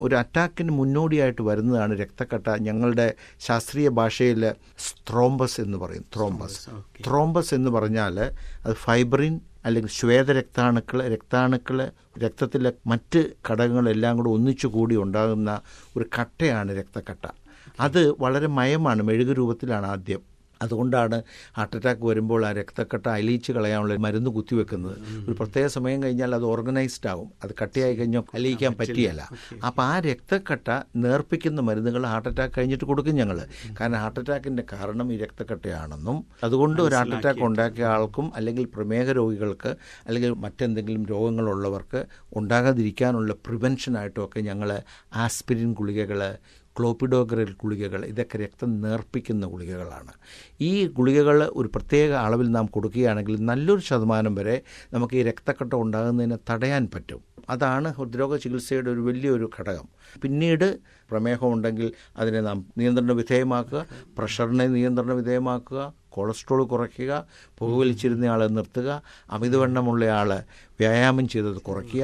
ഒരു അറ്റാക്കിന് മുന്നോടിയായിട്ട് വരുന്നതാണ് രക്തക്കട്ട ഞങ്ങളുടെ ശാസ്ത്രീയ ഭാഷയിൽ ത്രോംബസ് എന്ന് പറയും ത്രോംബസ് ഓക്കെ ത്രോംബസ് എന്ന് പറഞ്ഞാൽ അത് ഫൈബ്രിൻ അല്ലെങ്കിൽ ശ്വേത രക്താണുക്കൾ രക്താണുക്കൾ രക്തത്തിലെ മറ്റ് ഘടകങ്ങളെല്ലാം കൂടെ ഒന്നിച്ചു കൂടി ഉണ്ടാകുന്ന ഒരു കട്ടയാണ് രക്തക്കട്ട അത് വളരെ മയമാണ് മെഴുകു രൂപത്തിലാണ് ആദ്യം അതുകൊണ്ടാണ് ഹാർട്ട് അറ്റാക്ക് വരുമ്പോൾ ആ രക്തക്കട്ട അലിയിച്ച് കളയാനുള്ള മരുന്ന് കുത്തിവെക്കുന്നത് ഒരു പ്രത്യേക സമയം കഴിഞ്ഞാൽ അത് ഓർഗനൈസ്ഡ് ആകും അത് കട്ടിയായി കഴിഞ്ഞാൽ അലിയിക്കാൻ പറ്റിയല്ല അപ്പോൾ ആ രക്തക്കട്ട നേർപ്പിക്കുന്ന മരുന്നുകൾ ഹാർട്ട് അറ്റാക്ക് കഴിഞ്ഞിട്ട് കൊടുക്കും ഞങ്ങൾ കാരണം ഹാർട്ട് അറ്റാക്കിൻ്റെ കാരണം ഈ രക്തക്കട്ടയാണെന്നും അതുകൊണ്ട് ഒരു ഹാർട്ട് അറ്റാക്ക് ഉണ്ടാക്കിയ ആൾക്കും അല്ലെങ്കിൽ പ്രമേഹ രോഗികൾക്ക് അല്ലെങ്കിൽ മറ്റെന്തെങ്കിലും രോഗങ്ങളുള്ളവർക്ക് ഉണ്ടാകാതിരിക്കാനുള്ള പ്രിവെൻഷനായിട്ടും ഒക്കെ ഞങ്ങൾ ആസ്പിരിൻ ഗുളികകൾ ക്ലോപ്പിഡോഗ്രൽ ഗുളികകൾ ഇതൊക്കെ രക്തം നേർപ്പിക്കുന്ന ഗുളികകളാണ് ഈ ഗുളികകൾ ഒരു പ്രത്യേക അളവിൽ നാം കൊടുക്കുകയാണെങ്കിൽ നല്ലൊരു ശതമാനം വരെ നമുക്ക് ഈ രക്തക്കട്ട ഉണ്ടാകുന്നതിനെ തടയാൻ പറ്റും അതാണ് ഹൃദ്രോഗ ചികിത്സയുടെ ഒരു വലിയൊരു ഘടകം പിന്നീട് പ്രമേഹം ഉണ്ടെങ്കിൽ അതിനെ നാം നിയന്ത്രണ വിധേയമാക്കുക പ്രഷറിനെ നിയന്ത്രണ വിധേയമാക്കുക കൊളസ്ട്രോൾ കുറയ്ക്കുക പുകവലിച്ചിരുന്നയാളെ നിർത്തുക അമിതവണ്ണമുള്ളയാൾ വ്യായാമം ചെയ്തത് കുറയ്ക്കുക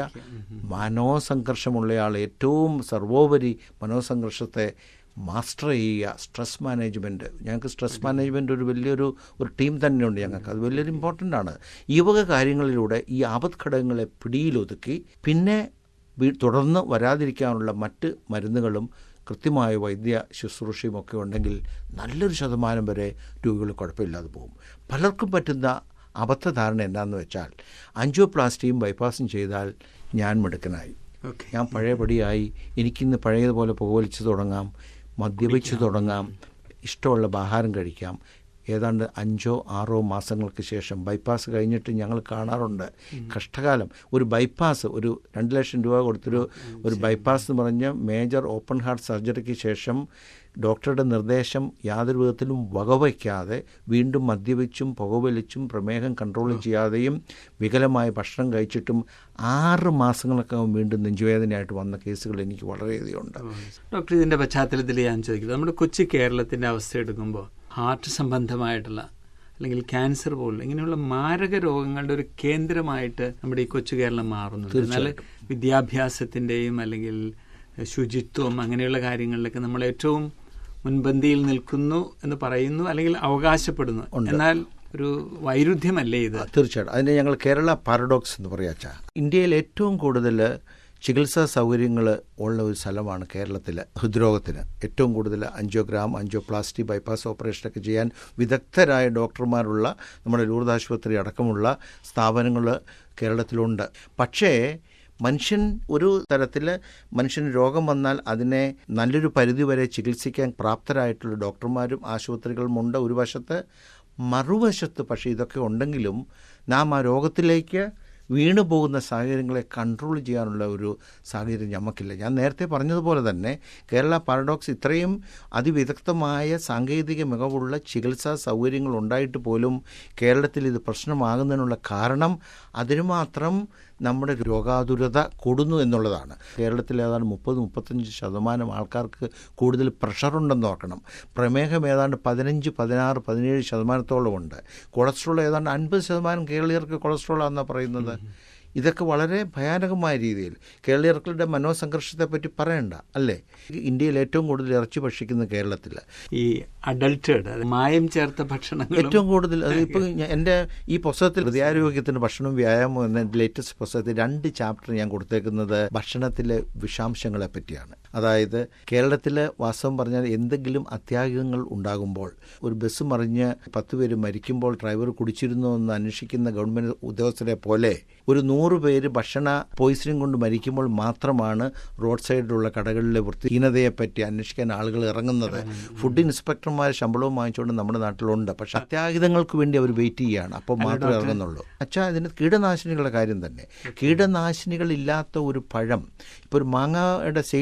മനോസംഘർഷമുള്ളയാൾ ഏറ്റവും സർവോപരി മനോസംഘർഷത്തെ മാസ്റ്റർ ചെയ്യുക സ്ട്രെസ് മാനേജ്മെൻറ്റ് ഞങ്ങൾക്ക് സ്ട്രെസ് മാനേജ്മെൻറ്റ് ഒരു വലിയൊരു ഒരു ടീം തന്നെയുണ്ട് ഞങ്ങൾക്ക് അത് വലിയൊരു ഇമ്പോർട്ടൻ്റ് ആണ് ഈ വക കാര്യങ്ങളിലൂടെ ഈ ആപത് ഘടകങ്ങളെ പിടിയിലൊതുക്കി പിന്നെ വീ- തുടർന്ന് വരാതിരിക്കാനുള്ള മറ്റ് മരുന്നുകളും കൃത്യമായ വൈദ്യ ശുശ്രൂഷയും ഒക്കെ ഉണ്ടെങ്കിൽ നല്ലൊരു ശതമാനം വരെ രോഗികൾ കുഴപ്പമില്ലാതെ പോകും പലർക്കും പറ്റുന്ന അബദ്ധധാരണ എന്താണെന്ന് വെച്ചാൽ അഞ്ചോപ്ലാസ്റ്റിയും ബൈപ്പാസും ചെയ്താൽ ഞാൻ മിടുക്കനായി ഓക്കെ ഞാൻ പഴയപടിയായി എനിക്കിന്ന് പഴയതുപോലെ പുകവലിച്ച് തുടങ്ങാം മദ്യപിച്ച് തുടങ്ങാം ഇഷ്ടമുള്ള ആഹാരം കഴിക്കാം ഏതാണ്ട് അഞ്ചോ ആറോ മാസങ്ങൾക്ക് ശേഷം ബൈപ്പാസ് കഴിഞ്ഞിട്ട് ഞങ്ങൾ കാണാറുണ്ട് കഷ്ടകാലം ഒരു ബൈപ്പാസ് ഒരു രണ്ട് ലക്ഷം രൂപ കൊടുത്തൊരു ഒരു ബൈപ്പാസ് എന്ന് പറഞ്ഞ മേജർ ഓപ്പൺ ഹാർട്ട് സർജറിക്ക് ശേഷം ഡോക്ടറുടെ നിർദ്ദേശം യാതൊരു വിധത്തിലും വകവയ്ക്കാതെ വീണ്ടും മദ്യപിച്ചും പുകവലിച്ചും പ്രമേഹം കൺട്രോൾ ചെയ്യാതെയും വികലമായ ഭക്ഷണം കഴിച്ചിട്ടും ആറ് മാസങ്ങളൊക്കെ വീണ്ടും നെഞ്ചുവേദനയായിട്ട് വന്ന കേസുകൾ എനിക്ക് വളരെയധികം ഉണ്ട് ഡോക്ടർ ഇതിന്റെ പശ്ചാത്തലത്തിൽ ഞാൻ ചോദിക്കുന്നത് നമ്മുടെ കൊച്ചു കേരളത്തിന്റെ അവസ്ഥ എടുക്കുമ്പോൾ ഹാർട്ട് സംബന്ധമായിട്ടുള്ള അല്ലെങ്കിൽ ക്യാൻസർ പോലുള്ള ഇങ്ങനെയുള്ള മാരക രോഗങ്ങളുടെ ഒരു കേന്ദ്രമായിട്ട് നമ്മുടെ ഈ കൊച്ചു കേരളം മാറുന്നുണ്ട് എന്നാൽ വിദ്യാഭ്യാസത്തിന്റെയും അല്ലെങ്കിൽ ശുചിത്വം അങ്ങനെയുള്ള കാര്യങ്ങളിലൊക്കെ നമ്മൾ ഏറ്റവും മുൻപന്തിയിൽ നിൽക്കുന്നു എന്ന് പറയുന്നു അല്ലെങ്കിൽ അവകാശപ്പെടുന്നു എന്നാൽ ഒരു വൈരുദ്ധ്യമല്ലേ ഇത് തീർച്ചയായിട്ടും അതിനെ ഞങ്ങൾ കേരള പാരഡോക്സ് എന്ന് പറയാച്ചാ ഇന്ത്യയിൽ ഏറ്റവും കൂടുതൽ ചികിത്സാ സൗകര്യങ്ങൾ ഉള്ള ഒരു സ്ഥലമാണ് കേരളത്തിൽ ഹൃദ്രോഗത്തിന് ഏറ്റവും കൂടുതൽ അഞ്ചോഗ്രാം അഞ്ചോപ്ലാസ്റ്റി ബൈപ്പാസ് ഓപ്പറേഷനൊക്കെ ചെയ്യാൻ വിദഗ്ധരായ ഡോക്ടർമാരുള്ള നമ്മുടെ ലൂർദ് ആശുപത്രി അടക്കമുള്ള സ്ഥാപനങ്ങൾ കേരളത്തിലുണ്ട് പക്ഷേ മനുഷ്യൻ ഒരു തരത്തിൽ മനുഷ്യന് രോഗം വന്നാൽ അതിനെ നല്ലൊരു പരിധിവരെ ചികിത്സിക്കാൻ പ്രാപ്തരായിട്ടുള്ള ഡോക്ടർമാരും ആശുപത്രികളുമുണ്ട് ഒരു വശത്ത് മറുവശത്ത് പക്ഷേ ഇതൊക്കെ ഉണ്ടെങ്കിലും നാം ആ രോഗത്തിലേക്ക് വീണു പോകുന്ന സാഹചര്യങ്ങളെ കൺട്രോൾ ചെയ്യാനുള്ള ഒരു സാഹചര്യം നമുക്കില്ല ഞാൻ നേരത്തെ പറഞ്ഞതുപോലെ തന്നെ കേരള പാരഡോക്സ് ഇത്രയും അതിവിദഗ്ധമായ സാങ്കേതിക മികവുള്ള ചികിത്സാ സൗകര്യങ്ങൾ ഉണ്ടായിട്ട് പോലും കേരളത്തിൽ ഇത് പ്രശ്നമാകുന്നതിനുള്ള കാരണം അതിനു മാത്രം നമ്മുടെ രോഗാതുരത കൂടുന്നു എന്നുള്ളതാണ് കേരളത്തിൽ ഏതാണ്ട് മുപ്പത് മുപ്പത്തഞ്ച് ശതമാനം ആൾക്കാർക്ക് കൂടുതൽ പ്രഷറുണ്ടെന്ന് ഓർക്കണം പ്രമേഹം ഏതാണ്ട് പതിനഞ്ച് പതിനാറ് പതിനേഴ് ശതമാനത്തോളം ഉണ്ട് കൊളസ്ട്രോൾ ഏതാണ്ട് അൻപത് ശതമാനം കേരളീയർക്ക് കൊളസ്ട്രോൾ ആണെന്നാണ് പറയുന്നത് ഇതൊക്കെ വളരെ ഭയാനകമായ രീതിയിൽ കേരളീയർക്കളുടെ മനോസംഘർഷത്തെ പറ്റി പറയണ്ട അല്ലേ ഇന്ത്യയിൽ ഏറ്റവും കൂടുതൽ ഇറച്ചി ഭക്ഷിക്കുന്ന കേരളത്തിൽ ഈ അഡൾട്ടേഡ് മായം ചേർത്ത ഭക്ഷണങ്ങൾ ഏറ്റവും കൂടുതൽ അതിപ്പോൾ എൻ്റെ ഈ പുസ്തകത്തിൽ ഹൃദയാരോഗ്യത്തിന് ഭക്ഷണം വ്യായാമം എന്ന ലേറ്റസ്റ്റ് പുസ്തകത്തിൽ രണ്ട് ചാപ്റ്റർ ഞാൻ കൊടുത്തേക്കുന്നത് ഭക്ഷണത്തിലെ വിഷാംശങ്ങളെ പറ്റിയാണ് അതായത് കേരളത്തിൽ വാസ്തവം പറഞ്ഞാൽ എന്തെങ്കിലും അത്യാഹിതങ്ങൾ ഉണ്ടാകുമ്പോൾ ഒരു ബസ് മറിഞ്ഞ് പത്ത് പേര് മരിക്കുമ്പോൾ ഡ്രൈവർ കുടിച്ചിരുന്നോ എന്ന് അന്വേഷിക്കുന്ന ഗവൺമെൻറ് ഉദ്യോഗസ്ഥരെ പോലെ ഒരു നൂറ് പേര് ഭക്ഷണ പോയിസണിങ് കൊണ്ട് മരിക്കുമ്പോൾ മാത്രമാണ് റോഡ് സൈഡിലുള്ള കടകളിലെ വൃത്തിഹീനതയെപ്പറ്റി അന്വേഷിക്കാൻ ആളുകൾ ഇറങ്ങുന്നത് ഫുഡ് ഇൻസ്പെക്ടർമാർ ശമ്പളവും വാങ്ങിച്ചുകൊണ്ട് നമ്മുടെ നാട്ടിലുണ്ട് പക്ഷെ അത്യാഹിതങ്ങൾക്ക് വേണ്ടി അവർ വെയിറ്റ് ചെയ്യുകയാണ് അപ്പോൾ മാത്രമേ ഇറങ്ങുന്നുള്ളൂ അച്ഛാ ഇതിന് കീടനാശിനികളുടെ കാര്യം തന്നെ കീടനാശിനികൾ ഇല്ലാത്ത ഒരു പഴം ഇപ്പോൾ ഒരു മാങ്ങയുടെ സെയിൽ തന്നെ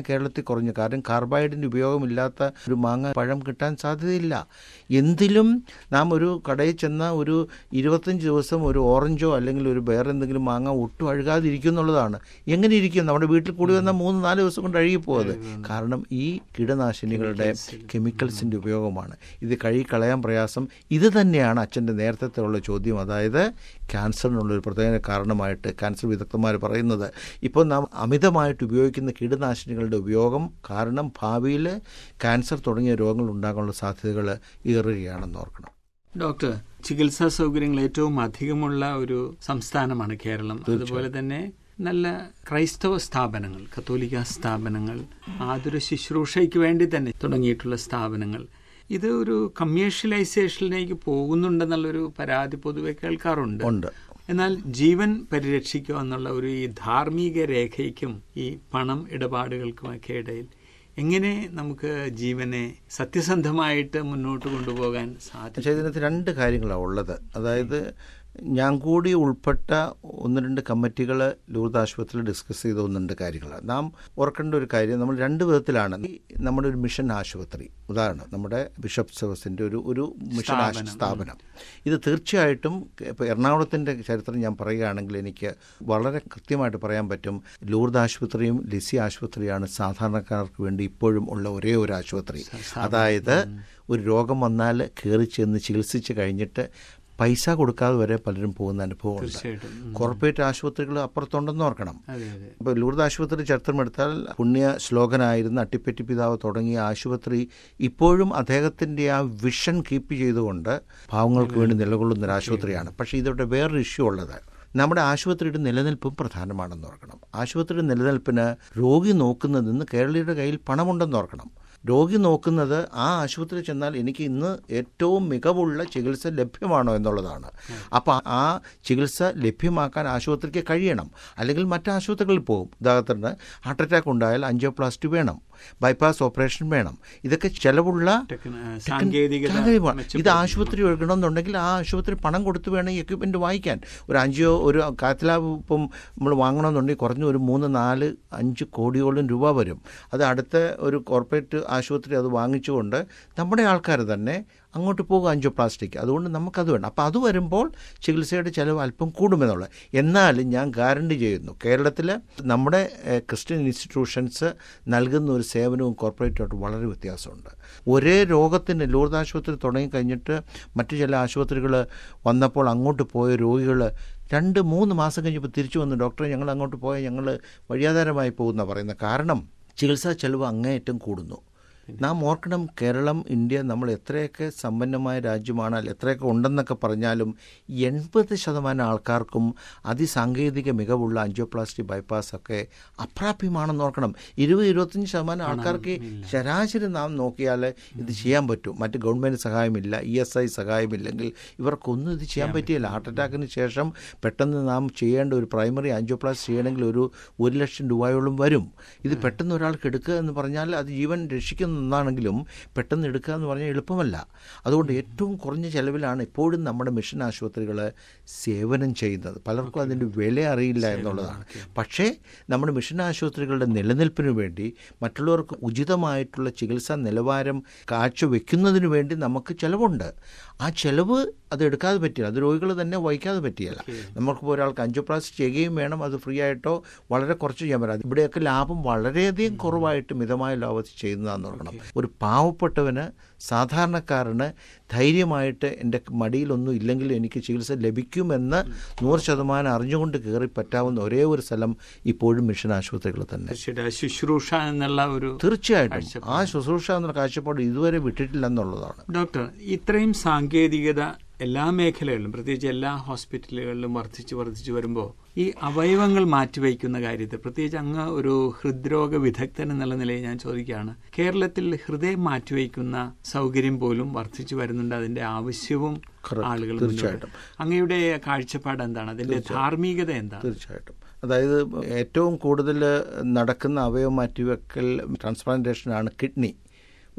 കേരളത്തിൽ കുറഞ്ഞു കാരണം കാർബൈഡിൻ്റെ ഉപയോഗമില്ലാത്ത ഒരു മാങ്ങ പഴം കിട്ടാൻ സാധ്യതയില്ല എന്തിലും നാം ഒരു കടയിൽ ചെന്ന ഒരു ഇരുപത്തഞ്ച് ദിവസം ഒരു ഓറഞ്ചോ അല്ലെങ്കിൽ ഒരു വേറെ എന്തെങ്കിലും മാങ്ങ ഒട്ടും അഴുകാതിരിക്കും എന്നുള്ളതാണ് എങ്ങനെ ഇരിക്കും നമ്മുടെ വീട്ടിൽ കൂടി വന്നാൽ മൂന്ന് നാല് ദിവസം കൊണ്ട് അഴുകിപ്പോകുന്നത് കാരണം ഈ കീടനാശിനികളുടെ കെമിക്കൽസിൻ്റെ ഉപയോഗമാണ് ഇത് കഴുകി കളയാൻ പ്രയാസം ഇത് തന്നെയാണ് അച്ഛൻ്റെ നേരത്തെ ഉള്ള ചോദ്യം അതായത് ക്യാൻസറിനുള്ളൊരു പ്രത്യേക കാരണമായിട്ട് ക്യാൻസർ വിദഗ്ധന്മാർ പറയുന്നത് ഇപ്പോൾ നാം അമിതമായിട്ട് ഉപയോഗിക്കുന്ന കീടനാശിനികളുടെ ഉപയോഗം കാരണം ഭാവിയിൽ ക്യാൻസർ തുടങ്ങിയ രോഗങ്ങൾ ഉണ്ടാകാനുള്ള സാധ്യതകൾ ഏറുകയാണെന്ന് ഓർക്കണം ഡോക്ടർ ചികിത്സാ സൗകര്യങ്ങൾ ഏറ്റവും അധികമുള്ള ഒരു സംസ്ഥാനമാണ് കേരളം അതുപോലെ തന്നെ നല്ല ക്രൈസ്തവ സ്ഥാപനങ്ങൾ കത്തോലിക്ക സ്ഥാപനങ്ങൾ ആതുര ശുശ്രൂഷയ്ക്ക് വേണ്ടി തന്നെ തുടങ്ങിയിട്ടുള്ള സ്ഥാപനങ്ങൾ ഇത് ഒരു കമ്മേഴ്ഷ്യലൈസേഷനിലേക്ക് പോകുന്നുണ്ടെന്നുള്ളൊരു പരാതി പൊതുവെ കേൾക്കാറുണ്ട് ഉണ്ട് എന്നാൽ ജീവൻ പരിരക്ഷിക്കുക എന്നുള്ള ഒരു ഈ ധാർമ്മിക രേഖയ്ക്കും ഈ പണം ഇടപാടുകൾക്കുമൊക്കെ ഇടയിൽ എങ്ങനെ നമുക്ക് ജീവനെ സത്യസന്ധമായിട്ട് മുന്നോട്ട് കൊണ്ടുപോകാൻ സാധിക്കും പക്ഷേ ഇതിനകത്ത് രണ്ട് കാര്യങ്ങളാണ് ഉള്ളത് അതായത് ഞാൻ കൂടി ഉൾപ്പെട്ട ഒന്ന് രണ്ട് കമ്മിറ്റികൾ ലൂർദ് ആശുപത്രിയിൽ ഡിസ്കസ് ചെയ്ത ഒന്ന് രണ്ട് കാര്യങ്ങൾ നാം ഓർക്കേണ്ട ഒരു കാര്യം നമ്മൾ രണ്ട് വിധത്തിലാണ് ഈ നമ്മുടെ ഒരു മിഷൻ ആശുപത്രി ഉദാഹരണം നമ്മുടെ ബിഷപ്പ് സെവസിൻ്റെ ഒരു ഒരു മിഷൻ ആശു- സ്ഥാപനം ഇത് തീർച്ചയായിട്ടും ഇപ്പോൾ എറണാകുളത്തിൻ്റെ ചരിത്രം ഞാൻ പറയുകയാണെങ്കിൽ എനിക്ക് വളരെ കൃത്യമായിട്ട് പറയാൻ പറ്റും ലൂർദ് ആശുപത്രിയും ലിസി ആശുപത്രിയാണ് സാധാരണക്കാർക്ക് വേണ്ടി ഇപ്പോഴും ഉള്ള ഒരേ ഒരു ആശുപത്രി അതായത് ഒരു രോഗം വന്നാൽ കയറി ചെന്ന് ചികിത്സിച്ച് കഴിഞ്ഞിട്ട് പൈസ കൊടുക്കാതെ വരെ പലരും പോകുന്ന അനുഭവമുണ്ട് തീർച്ചയായിട്ടും ഉം. കോർപ്പറേറ്റ് ആശുപത്രികൾ അപ്പുറത്തുണ്ടെന്ന് ഓർക്കണം അതെ അതെ ഇപ്പോൾ ലൂർദ് ആശുപത്രി ചരിത്രമെടുത്താൽ പുണ്യ ശ്ലോകനായിരുന്ന അട്ടിപ്പറ്റി പിതാവ് തുടങ്ങിയ ആശുപത്രി ഇപ്പോഴും അദ്ദേഹത്തിൻ്റെ ആ വിഷൻ കീപ്പ് ചെയ്തുകൊണ്ട് പാവങ്ങൾക്ക് വേണ്ടി നിലകൊള്ളുന്ന ഒരു ആശുപത്രിയാണ് പക്ഷേ ഇതോടെ വേറൊരു ഇഷ്യൂ ഉള്ളത് നമ്മുടെ ആശുപത്രിയുടെ നിലനിൽപ്പും പ്രധാനമാണെന്ന് ഓർക്കണം ആശുപത്രിയുടെ നിലനിൽപ്പിന് രോഗി നോക്കുന്നതിന് കേരളീയരുടെ കയ്യിൽ പണമുണ്ടെന്ന് ഓർക്കണം രോഗി നോക്കുന്നത് ആ ആശുപത്രി ചെന്നാൽ എനിക്ക് ഇന്ന് ഏറ്റവും മികവുള്ള ചികിത്സ ലഭ്യമാണോ എന്നുള്ളതാണ് അപ്പോൾ ആ ചികിത്സ ലഭ്യമാക്കാൻ ആശുപത്രിക്ക് കഴിയണം അല്ലെങ്കിൽ മറ്റ് ആശുപത്രികളിൽ പോകും ഉദാഹരണത്തിന് ഹാർട്ട് അറ്റാക്ക് ഉണ്ടായാൽ അഞ്ചോപ്ലാസ്റ്റി വേണം ബൈപ്പാസ് ഓപ്പറേഷൻ വേണം ഇതൊക്കെ ചെലവുള്ള ടെക്ന- സാങ്കേതികത സാങ്കേതികമാണ്. ഇത് ആശുപത്രി ഒഴുകണമെന്നുണ്ടെങ്കിൽ ആ ആശുപത്രി പണം കൊടുത്ത് വേണം ഈ എക്യുപ്മെന്റ് വാങ്ങിക്കാൻ ഒരു അഞ്ചോ ഒരു കാത്തലാബ് ഇപ്പം നമ്മൾ വാങ്ങണമെന്നുണ്ടെങ്കിൽ കുറഞ്ഞ ഒരു മൂന്ന് നാല് അഞ്ച് കോടിയോളം രൂപ വരും അത് അടുത്ത ഒരു കോർപ്പറേറ്റ് ആശുപത്രി അത് വാങ്ങിച്ചുകൊണ്ട് നമ്മുടെ ആൾക്കാർ തന്നെ അങ്ങോട്ട് പോകുക അഞ്ചോ പ്ലാസ്റ്റിക് അതുകൊണ്ട് നമുക്കത് വേണം അപ്പോൾ അത് വരുമ്പോൾ ചികിത്സയുടെ ചിലവ് അല്പം കൂടുമെന്നുള്ളത് എന്നാലും ഞാൻ ഗ്യാരണ്ടി ചെയ്യുന്നു കേരളത്തിൽ നമ്മുടെ ഏഹ്, ക്രിസ്ത്യൻ ഇൻസ്റ്റിറ്റ്യൂഷൻസ് നൽകുന്ന ഒരു സേവനവും കോർപ്പറേറ്റുമായിട്ട് വളരെ വ്യത്യാസമുണ്ട് ഒരേ രോഗത്തിന് ലൂർദ് ആശുപത്രി തുടങ്ങിക്കഴിഞ്ഞിട്ട് മറ്റു ചില ആശുപത്രികൾ വന്നപ്പോൾ അങ്ങോട്ട് പോയ രോഗികൾ രണ്ട് മൂന്ന് മാസം കഴിഞ്ഞപ്പോൾ തിരിച്ചു വന്നു ഡോക്ടറെ ഞങ്ങൾ അങ്ങോട്ട് പോയാൽ ഞങ്ങൾ വഴിയാധാരമായി പോകുന്ന പറയുന്നത് കാരണം ചികിത്സാ ചെലവ് അങ്ങേയറ്റം കൂടുന്നു നാം ഓർക്കണം കേരളം ഇന്ത്യ നമ്മൾ എത്രയൊക്കെ സമ്പന്നമായ രാജ്യമാണ് അല്ല എത്രയൊക്കെ ഉണ്ടെന്നൊക്കെ പറഞ്ഞാലും എൺപത് ശതമാനം ആൾക്കാർക്കും അതിസാങ്കേതിക മികവുള്ള അഞ്ചോപ്ലാസ്റ്റി ബൈപ്പാസ് ഒക്കെ അപ്രാപ്യമാണെന്ന് ഓർക്കണം ഇരുപത് ഇരുപത്തഞ്ച് ശതമാനം ആൾക്കാർക്ക് ശരാശരി നാം നോക്കിയാൽ ഇത് ചെയ്യാൻ പറ്റും മറ്റ് ഗവൺമെൻറ് സഹായമില്ല ഇ എസ് ഐ സഹായമില്ലെങ്കിൽ ഇവർക്കൊന്നും ഇത് ചെയ്യാൻ പറ്റിയില്ല ഹാർട്ട് അറ്റാക്കിന് ശേഷം പെട്ടെന്ന് നാം ചെയ്യേണ്ട ഒരു പ്രൈമറി ആൻജിയോപ്ലാസ്റ്റ് ചെയ്യണമെങ്കിൽ ഒരു ഒരു ലക്ഷം രൂപയോളം വരും ഇത് പെട്ടെന്ന് ഒരാൾക്ക് എടുക്കുക എന്ന് പറഞ്ഞാൽ അത് ജീവൻ രക്ഷിക്കുന്ന ഒന്നാണെങ്കിലും പെട്ടെന്ന് എടുക്കുക എന്ന് പറഞ്ഞാൽ എളുപ്പമല്ല അതുകൊണ്ട് ഏറ്റവും കുറഞ്ഞ ചെലവിലാണ് ഇപ്പോഴും നമ്മുടെ മിഷൻ ആശുപത്രികൾ സേവനം ചെയ്യുന്നത് പലർക്കും അതിൻ്റെ വില അറിയില്ല എന്നുള്ളതാണ് പക്ഷേ നമ്മുടെ മിഷൻ ആശുപത്രികളുടെ നിലനിൽപ്പിന് വേണ്ടി മറ്റുള്ളവർക്ക് ഉചിതമായിട്ടുള്ള ചികിത്സാ നിലവാരം കാഴ്ചവെക്കുന്നതിന് വേണ്ടി നമുക്ക് ചിലവുണ്ട് ആ ചിലവ് അത് എടുക്കാതെ പറ്റില്ല അത് രോഗികൾ തന്നെ വഹിക്കാതെ പറ്റിയല്ല നമുക്കിപ്പോൾ ഒരാൾക്ക് അഞ്ചോപ്ലാസ്റ്റ് ചെയ്യുകയും വേണം അത് ഫ്രീ ആയിട്ടോ വളരെ കുറച്ച് ചെയ്യാൻ പറ്റാം ഇവിടെയൊക്കെ ലാഭം വളരെയധികം കുറവായിട്ട് മിതമായ ലാഭത്തിൽ ചെയ്യുന്നതാന്ന് ഓർക്കണം ഒരു പാവപ്പെട്ടവന് സാധാരണക്കാരന് ധൈര്യമായിട്ട് എൻ്റെ മടിയിലൊന്നും ഇല്ലെങ്കിൽ എനിക്ക് ചികിത്സ ലഭിക്കുമെന്ന് നൂറ് ശതമാനം അറിഞ്ഞുകൊണ്ട് കയറി പറ്റാവുന്ന ഒരേ ഒരു സ്ഥലം ഇപ്പോഴും മിഷൻ ആശുപത്രികൾ തന്നെ തീർച്ചയായിട്ടും ആ ശുശ്രൂഷ എന്നുള്ള ഒരു തീർച്ചയായിട്ടും ആ ശുശ്രൂഷ എന്ന കാഴ്ചപ്പാട് ഇതുവരെ വിട്ടിട്ടില്ല എന്നുള്ളതാണ് ഡോക്ടർ ഇത്രയും സാങ്കേതികത എല്ലാ മേഖലകളിലും പ്രത്യേകിച്ച് എല്ലാ ഹോസ്പിറ്റലുകളിലും വർദ്ധിച്ചു വർദ്ധിച്ചു വരുമ്പോൾ ഈ അവയവങ്ങൾ മാറ്റിവയ്ക്കുന്ന കാര്യത്തിൽ പ്രത്യേകിച്ച് അങ്ങ് ഒരു ഹൃദ്രോഗ വിദഗ്ധൻ എന്നുള്ള നിലയിൽ ഞാൻ ചോദിക്കുകയാണ് കേരളത്തിൽ ഹൃദയം മാറ്റിവയ്ക്കുന്ന സൗകര്യം പോലും വർദ്ധിച്ചു വരുന്നുണ്ട് അതിന്റെ ആവശ്യവും Correct. ആളുകൾ തീർച്ചയായിട്ടും. അങ്ങയുടെ കാഴ്ചപ്പാട് എന്താണ് അതിന്റെ ധാർമ്മികത എന്താണ് തീർച്ചയായിട്ടും അതായത് ഏറ്റവും കൂടുതൽ നടക്കുന്ന അവയവ മാറ്റിവെക്കൽ ട്രാൻസ്പ്ലാന്റേഷനാണ് കിഡ്നി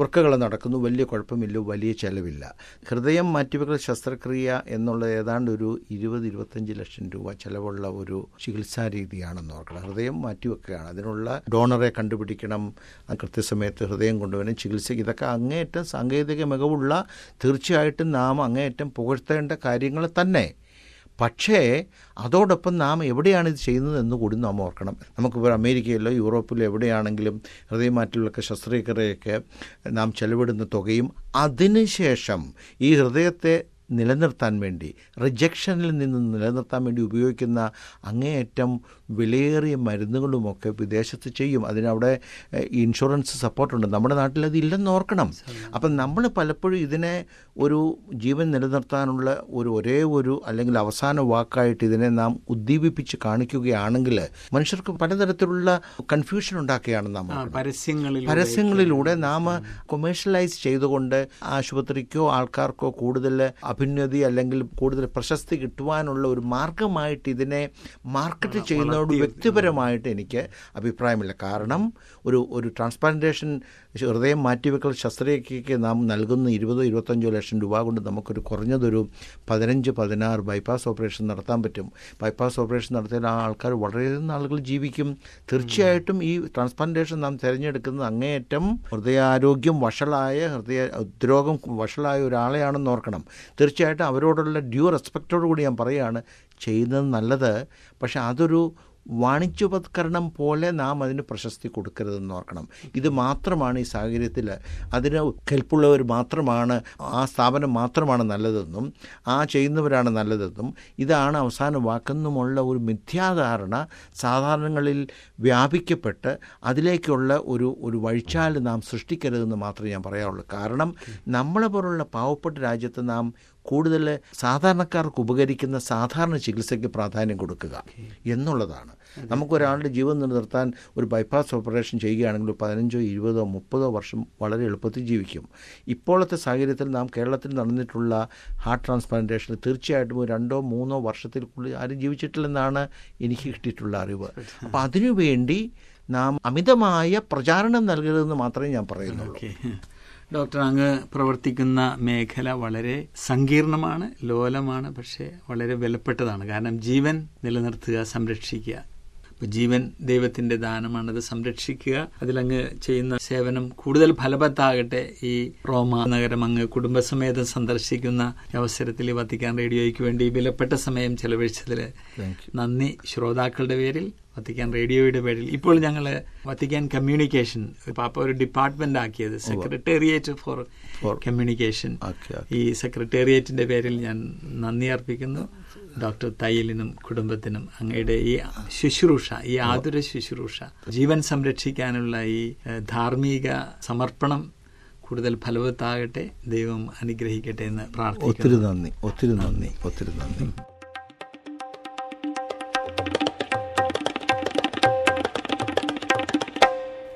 വൃക്കകൾ നടക്കുന്നു വലിയ കുഴപ്പമില്ല വലിയ ചെലവില്ല ഹൃദയം മാറ്റിവെക്കൽ ശസ്ത്രക്രിയ എന്നുള്ളത് ഏതാണ്ട് ഒരു ഇരുപത് ഇരുപത്തഞ്ച് ലക്ഷം രൂപ ചെലവുള്ള ഒരു ചികിത്സാ രീതിയാണെന്ന് ഓർക്കണം ഹൃദയം മാറ്റിവെക്കുകയാണ് അതിനുള്ള ഡോണറെ കണ്ടുപിടിക്കണം ആ കൃത്യസമയത്ത് ഹൃദയം കൊണ്ടുവരണം ചികിത്സ ഇതൊക്കെ അങ്ങേയറ്റം സാങ്കേതിക മികവുള്ള തീർച്ചയായിട്ടും നാം അങ്ങേയറ്റം പുകഴ്ത്തേണ്ട കാര്യങ്ങൾ തന്നെ പക്ഷേ അതോടൊപ്പം നാം എവിടെയാണ് ഇത് ചെയ്യുന്നത് എന്ന് കൂടി നാം ഓർക്കണം നമുക്കിപ്പോൾ അമേരിക്കയിലോ യൂറോപ്പിലോ എവിടെയാണെങ്കിലും ഹൃദയമാറ്റിലൊക്കെ ശസ്ത്രക്രിയയൊക്കെ നാം ചെലവിടുന്ന തുകയും അതിനുശേഷം ഈ ഹൃദയത്തെ നിലനിർത്താൻ വേണ്ടി റിജക്ഷനിൽ നിന്ന് നിലനിർത്താൻ വേണ്ടി ഉപയോഗിക്കുന്ന അങ്ങേയറ്റം വിലയേറിയ മരുന്നുകളുമൊക്കെ വിദേശത്ത് ചെയ്യും അതിനവിടെ ഏഹ്, ഇൻഷുറൻസ് സപ്പോർട്ടുണ്ട് നമ്മുടെ നാട്ടിൽ അത് ഇല്ലെന്ന് ഓർക്കണം അപ്പം നമ്മൾ പലപ്പോഴും ഇതിനെ ഒരു ജീവൻ നിലനിർത്താനുള്ള ഒരു ഒരേ ഒരു അല്ലെങ്കിൽ അവസാന വാക്കായിട്ട് ഇതിനെ നാം ഉദ്ദീപിപ്പിച്ച് കാണിക്കുകയാണെങ്കിൽ മനുഷ്യർക്ക് പലതരത്തിലുള്ള കൺഫ്യൂഷൻ ഉണ്ടാക്കുകയാണ് നാം ആ, പരസ്യങ്ങളിൽ പരസ്യങ്ങളിലൂടെ നാം കൊമേഴ്ഷ്യലൈസ് ചെയ്തുകൊണ്ട് ആശുപത്രിക്കോ ആൾക്കാർക്കോ കൂടുതൽ അഭ്യുന്നതി അല്ലെങ്കിൽ കൂടുതൽ പ്രശസ്തി കിട്ടുവാനുള്ള ഒരു മാർഗമായിട്ട് ഇതിനെ മാർക്കറ്റ് ചെയ്യുന്നതോട് വ്യക്തിപരമായിട്ട് എനിക്ക് അഭിപ്രായമില്ല കാരണം ഒരു ഒരു ട്രാൻസ്പ്ലാന്റേഷൻ ഹൃദയം മാറ്റിവെക്കൽ ശസ്ത്രക്രിയയ്ക്ക് നാം നൽകുന്ന ഇരുപതോ ഇരുപത്തഞ്ചോ ലക്ഷം രൂപ കൊണ്ട് നമുക്കൊരു കുറഞ്ഞതൊരു പതിനഞ്ച് പതിനാറ് ബൈപ്പാസ് ഓപ്പറേഷൻ നടത്താൻ പറ്റും ബൈപ്പാസ് ഓപ്പറേഷൻ നടത്തിയാൽ ആ ആൾക്കാർ വളരെയധികം നാളുകൾ ജീവിക്കും തീർച്ചയായിട്ടും ഈ ട്രാൻസ്പ്ലാന്റേഷൻ നാം തിരഞ്ഞെടുക്കുന്നത് അങ്ങേയറ്റം ഹൃദയാരോഗ്യം വഷളായ ഹൃദയ ഉദ്രോഗം വഷളായ ഒരാളെയാണെന്ന് ഓർക്കണം തീർച്ചയായിട്ടും അവരോടുള്ള ഡ്യൂ റെസ്പെക്റ്റോടു കൂടി ഞാൻ പറയുകയാണ് ചെയ്യുന്നത് നല്ലത് പക്ഷെ അതൊരു വാണിജ്യവത്കരണം പോലെ നാം അതിന് പ്രശസ്തി കൊടുക്കരുതെന്ന് ഓർക്കണം ഇത് മാത്രമാണ് ഈ സാഹചര്യത്തിൽ അതിന് കെൽപ്പുള്ളവർ മാത്രമാണ് ആ സ്ഥാപനം മാത്രമാണ് നല്ലതെന്നും ആ ചെയ്യുന്നവരാണ് നല്ലതെന്നും ഇതാണ് അവസാന വാക്കെന്നുമുള്ള ഒരു മിഥ്യാധാരണ സാധാരണങ്ങളിൽ വ്യാപിക്കപ്പെട്ട് അതിലേക്കുള്ള ഒരു ഒരു വഴിച്ചാൽ നാം സൃഷ്ടിക്കരുതെന്ന് മാത്രമേ ഞാൻ പറയാറുള്ളൂ കാരണം നമ്മളെ പോലുള്ള പാവപ്പെട്ട രാജ്യത്ത് നാം കൂടുതൽ സാധാരണക്കാർക്ക് ഉപകരിക്കുന്ന സാധാരണ ചികിത്സയ്ക്ക് പ്രാധാന്യം കൊടുക്കുക എന്നുള്ളതാണ് നമുക്കൊരാളുടെ ജീവൻ നിലനിർത്താൻ ഒരു ബൈപ്പാസ് ഓപ്പറേഷൻ ചെയ്യുകയാണെങ്കിൽ ഒരു പതിനഞ്ചോ ഇരുപതോ മുപ്പതോ വർഷം വളരെ എളുപ്പത്തിൽ ജീവിക്കും ഇപ്പോഴത്തെ സാഹചര്യത്തിൽ നാം കേരളത്തിൽ നടന്നിട്ടുള്ള ഹാർട്ട് ട്രാൻസ്പ്ലാന്റേഷനിൽ തീർച്ചയായിട്ടും ഒരു രണ്ടോ മൂന്നോ വർഷത്തിൽക്കുള്ളിൽ ആരും ജീവിച്ചിട്ടില്ലെന്നാണ് എനിക്ക് കിട്ടിയിട്ടുള്ള അറിവ് അപ്പോൾ അതിനുവേണ്ടി നാം അമിതമായ പ്രചാരണം നൽകരുതെന്ന് മാത്രമേ ഞാൻ പറയുന്നുള്ളൂ ഓക്കെ ഡോക്ടർ അങ്ങ് പ്രവർത്തിക്കുന്ന മേഖല വളരെ സങ്കീർണമാണ് ലോലമാണ് പക്ഷേ വളരെ വിലപ്പെട്ടതാണ് കാരണം ജീവൻ നിലനിർത്തുക സംരക്ഷിക്കുക അപ്പോൾ ജീവൻ ദൈവത്തിന്റെ ദാനമാണത് സംരക്ഷിക്കുക അതിലങ്ങ് ചെയ്യുന്ന സേവനം കൂടുതൽ ഫലവത്താകട്ടെ ഈ റോമ നഗരം അങ്ങ് കുടുംബസമേതം സന്ദർശിക്കുന്ന ഈ അവസരത്തിൽ ഈ വത്തിക്കാൻ റേഡിയോയ്ക്ക് വേണ്ടി വിലപ്പെട്ട സമയം ചെലവഴിച്ചതിൽ താങ്ക് നന്ദി ശ്രോതാക്കളുടെ പേരിൽ വത്തിക്കാൻ റേഡിയോയുടെ പേരിൽ ഇപ്പോൾ ഞങ്ങൾ വത്തിക്കാൻ കമ്മ്യൂണിക്കേഷൻ പാപ്പ ഒരു ഡിപ്പാർട്ട്മെന്റ് ആക്കിയത് secretariat for For- communication okay ഈ സെക്രട്ടേറിയറ്റിന്റെ പേരിൽ ഞാൻ നന്ദി അർപ്പിക്കുന്നു ഡോക്ടർ തയ്യലിനും കുടുംബത്തിനും അങ്ങയുടെ ഈ ശുശ്രൂഷ ഈ ആതുര ശുശ്രൂഷ ജീവൻ സംരക്ഷിക്കാനുള്ള ഈ ഏഹ്, ധാർമ്മിക സമർപ്പണം കൂടുതൽ ഫലവത്താകട്ടെ ദൈവം അനുഗ്രഹിക്കട്ടെ എന്ന് പ്രാർത്ഥിക്കുന്നു ഒത്തിരി നന്ദി ഒത്തിരി നന്ദി ഒത്തിരി നന്ദി